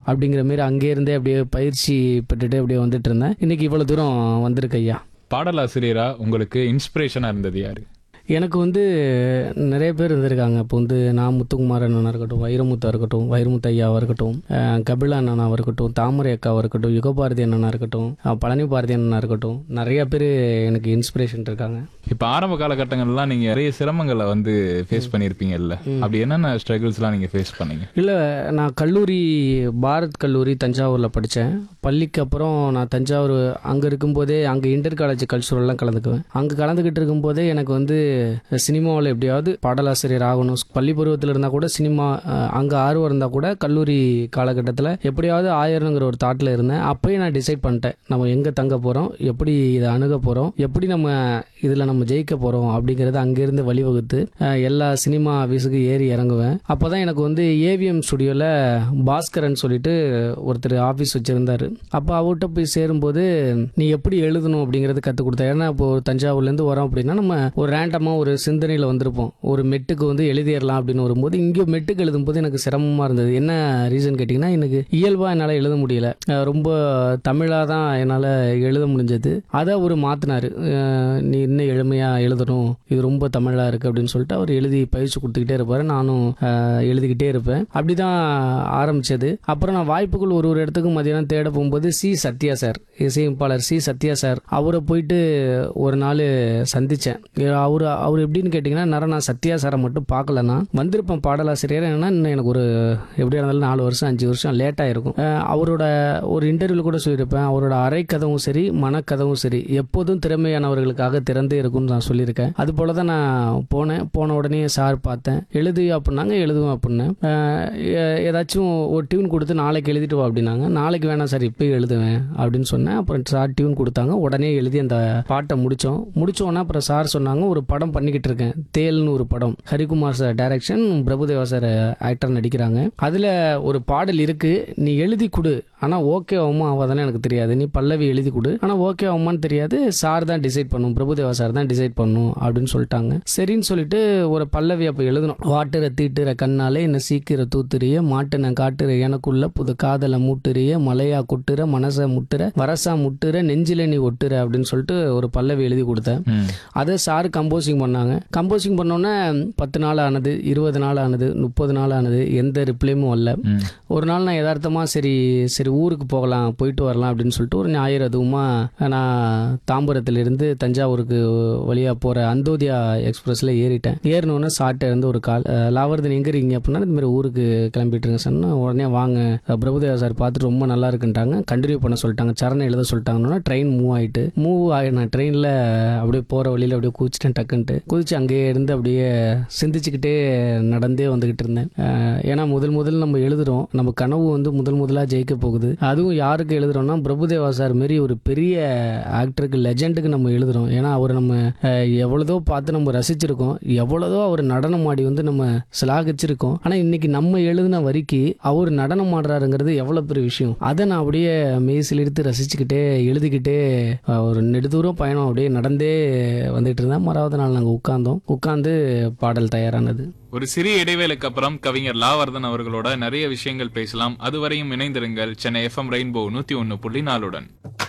அப்படிங்கிற மாரி அங்கே இருந்தே அப்படியே பயிற்சி பெற்றுட்டு அப்படியே வந்துட்டு இருந்தேன் இன்னைக்கு இவ்வளோ தூரம் வந்திருக்கு ஐயா பாடலாசிரியரா உங்களுக்கு இன்ஸ்பிரேஷனா இருந்தது யாரு எனக்கு வந்து நிறைய பேர் இருந்திருக்காங்க இப்போ வந்து நான் முத்துக்குமார் அண்ணனாக இருக்கட்டும் வைரமுத்தா இருக்கட்டும் வைரமுத்து ஐயாவாக இருக்கட்டும் அஹ் கபிலா அண்ணனாவாக இருக்கட்டும் தாமரை அக்காவாக இருக்கட்டும் யுகபாரதி அண்ணனாக இருக்கட்டும் அஹ் பழனி பாரதி அண்ணனாக இருக்கட்டும் நிறைய பேர் எனக்கு இன்ஸ்பிரேஷன் இருக்காங்க இப்ப ஆரம்ப காலகட்டங்கள்லாம் நீங்க நிறைய சிரமங்களை வந்து ஃபேஸ் பண்ணிருப்பீங்கல்ல அப்படி என்னென்ன ஸ்ட்ரகிள்ஸ்லாம் நீங்க ஃபேஸ் பண்ணீங்க இல்லை நான் கல்லூரி பாரத் கல்லூரி தஞ்சாவூரில் படித்தேன் பள்ளிக்கு அப்புறம் நான் தஞ்சாவூர் அங்கே இருக்கும்போதே அங்கே இன்டர் காலேஜ் கல்ச்சுரல்லாம் கலந்துக்குவேன் அங்கே கலந்துக்கிட்டு இருக்கும்போதே எனக்கு வந்து சினிமாவில் எப்படியாவது பாடலாசிரியர் ஆகணும் பள்ளி பருவத்தில் இருந்தால் கூட சினிமா அங்கே ஆர்வம் இருந்தால் கூட கல்லூரி காலகட்டத்தில் எப்படியாவது ஆயிரங்கிற ஒரு தாட்டில் இருந்தேன் அப்போயே நான் டிசைட் பண்ணிட்டேன் நம்ம எங்கே தங்க போகிறோம் எப்படி இதை அணுக போகிறோம் எப்படி நம்ம இதில் நம்ம ஜெயிக்க போகிறோம் அப்படிங்கிறத அங்கேருந்து வழிவகுத்து அஹ், எல்லா சினிமா ஆஃபீஸுக்கு ஏறி இறங்குவேன் அப்போ தான் எனக்கு வந்து ஏவிஎம் ஸ்டுடியோவில் பாஸ்கரன் சொல்லிட்டு ஒருத்தர் ஆஃபீஸ் வச்சுருந்தாரு அப்போ அவர்கிட்ட போய் சேரும்போது நீ எப்படி எழுதணும் அப்படிங்கிறது கற்றுக் கொடுத்தா ஏன்னா இப்போ ஒரு தஞ்சாவூர்லேருந்து வரோம் அப்படின்னா நம்ம ஒரு ரேண்டமாக ஒரு சிந்தனையில் வந்திருப்போம் ஒரு மெட்டுக்கு வந்து எழுதிடலாம் அப்படின்னு வரும்போது இங்கே மெட்டுக்கு எழுதும்போது எனக்கு சிரமமாக இருந்தது என்ன ரீசன் கேட்டிங்கன்னா எனக்கு இயல்பாக என்னால் எழுத முடியல அஹ் ரொம்ப தமிழாக தான் என்னால் எழுத முடிஞ்சது அதை அவர் மாற்றினார் நீ இன்னும் எளிமையாக எழுதணும் இது ரொம்ப தமிழாக இருக்குது அப்படின்னு சொல்லிட்டு அவர் எழுதி பயிற்சி கொடுத்துக்கிட்டே இருப்பார் நானும் அஹ், எழுதிக்கிட்டே இருப்பேன் அப்படி தான் ஆரம்பிச்சது அப்புறம் நான் வாய்ப்புகள் ஒரு ஒரு இடத்துக்கு மதியானம் தேட போகும்போது சி சத்யா சார் இசையமைப்பாளர் சி சத்யா சார் அவரை போயிட்டு ஒரு நாள் சந்தித்தேன் அவர் அவர் எப்படின்னு கேட்டிங்கன்னா நேரம் நான் சத்யா சாரை மட்டும் பார்க்கலன்னா வந்திருப்பேன் பாடலாசிரியர் என்னன்னா இன்னும் எனக்கு ஒரு எப்படியா இருந்தாலும் நாலு வருஷம் அஞ்சு வருஷம் லேட்டாக இருக்கும் அஹ், அவரோட ஒரு இன்டர்வியூல கூட சொல்லியிருப்பேன் அவரோட அறை கதவும் சரி மனக்கதவும் சரி எப்போதும் திறமையானவர்களுக்காக திறந்தே இருக்கும்னு நான் சொல்லியிருக்கேன் அது போல தான் நான் போனேன் போன உடனே சார் பார்த்தேன் எழுது அப்படின்னாங்க எழுதுவேன் அப்படின்னேன் அஹ், எ- ஏதாச்சும் ஒரு டியூன் கொடுத்து நாளைக்கு எழுதிட்டு வா அப்படின்னாங்க நாளைக்கு வேணாம் சார் இப்போ எழுதுவேன் அப்படின்னு சொன்னேன் அப்புறம் சார் டியூன் கொடுத்தாங்க உடனே எழுதி அந்த பாட்டை முடித்தோம் முடிச்சோன்னே அப்புறம் சார் சொன்னாங்க ஒரு படம் பண்ணிக்கிட்டு இருக்கேன் தேல்னு ஒரு படம் Harikumar sir direction Prabhudeva sir actor நடிக்கிறாங்க அதில் ஒரு பாடல் இருக்கு நீ எழுதி கொடு ஆனால் ஓகே ஆகுமா ஆகாதானே எனக்கு தெரியாது நீ பல்லவி எழுதி கொடு ஆனால் ஓகே ஆகுமான்னு தெரியாது சார் தான் டிசைட் பண்ணும் பிரபுதேவா சார் தான் டிசைட் பண்ணும் அப்படின்னு சொல்லிட்டாங்க சரின்னு சொல்லிட்டு ஒரு பல்லவி அப்போ எழுதணும் வாட்டுற தீட்டுற கண்ணாலே என்ன சீக்கிர தூத்துறிய மாட்டுன காட்டுற எனக்குள்ள புது காதலை மூட்டுறிய மலையா கொட்டுற மனசை முட்டுற வரசா முட்டுற நெஞ்சில நீ ஒட்டுற அப்படின்னு சொல்லிட்டு ஒரு பல்லவி எழுதி கொடுத்தேன் ம். அதை சார் கம்போசிங் பண்ணாங்க கம்போசிங் பண்ணோன்னே பத்து நாள் ஆனது இருபது நாள் ஆனது முப்பது நாள் ஆனது எந்த ரிப்ளையும் வரல ம். ஒரு நாள் நான் யதார்த்தமாக சரி சரி ஊருக்கு போகலாம் போயிட்டு வரலாம் அப்படின்னு சொல்லிட்டு ஒரு ஞாயிறு அதுவுமா நான் தாம்பரத்திலிருந்து தஞ்சாவூருக்கு வழியாக போகிற அந்தோதியா எக்ஸ்பிரஸில் ஏறிட்டேன் ஏறினோடனே சாட்டை இருந்து ஒரு கால் அஹ், லாவர்தன் எங்கே இருக்கீங்க அப்படின்னா இந்த மாதிரி ஊருக்கு கிளம்பிட்டுருங்க சொன்னா உடனே வாங்க அஹ், பிரபுதேவா சார் பார்த்துட்டு ரொம்ப நல்லா இருக்குன்ட்டாங்க கண்டினியூ பண்ண சொல்லிட்டாங்க சரணம் எழுத சொல்லிட்டாங்கன்னா ட்ரெயின் மூவ் ஆகிட்டு மூவ் ஆகி நான் ட்ரெயினில் அப்படியே போகிற வழியில் அப்படியே குதிச்சிட்டேன் டக்குன்ட்டு குதிச்சு அங்கேயே இருந்து அப்படியே சிந்திச்சுக்கிட்டே நடந்தே வந்துக்கிட்டு இருந்தேன் அஹ், ஏன்னா முதல் முதல் நம்ம எழுதுறோம் நம்ம கனவு வந்து முதல் முதலாக ஜெயிக்க போகுது அதுவும் யாருக்கு எழுதுறோம்னா பிரபுதேவா சார் மாரி ஒரு பெரிய ஆக்டருக்கு லெஜெண்டுக்கு நம்ம எழுதுறோம் ஏன்னா அவர் நம்ம அஹ், எவ்வளதோ பார்த்து நம்ம ரசிச்சிருக்கோம் எவ்வளதோ அவர் நடனம் ஆடி வந்து நம்ம சிலாகிச்சிருக்கோம் ஆனால் இன்னைக்கு நம்ம எழுதின வரிக்கு அவர் நடனம் ஆடுறாருங்கிறது எவ்வளோ பெரிய விஷயம் அதை நான் அப்படியே மெய்சில் எடுத்து ரசிச்சுக்கிட்டே எழுதிக்கிட்டே அஹ், ஒரு நெடுதூரம் பயணம் அப்படியே நடந்தே வந்துட்டு இருந்தேன் மறாவது நாள் நாங்கள் உட்கார்ந்தோம் உட்கார்ந்து பாடல் தயாரானது ஒரு சிறிய இடைவேளைக்கு அப்புறம் கவிஞர் லாவர்தன் அவர்களோட நிறைய விஷயங்கள் பேசலாம் அதுவரையும் இணைந்திருங்கள் சென்னை எஃப்எம் ரெயின்போ நூத்தி ஒன்னு புள்ளி நாலுடன்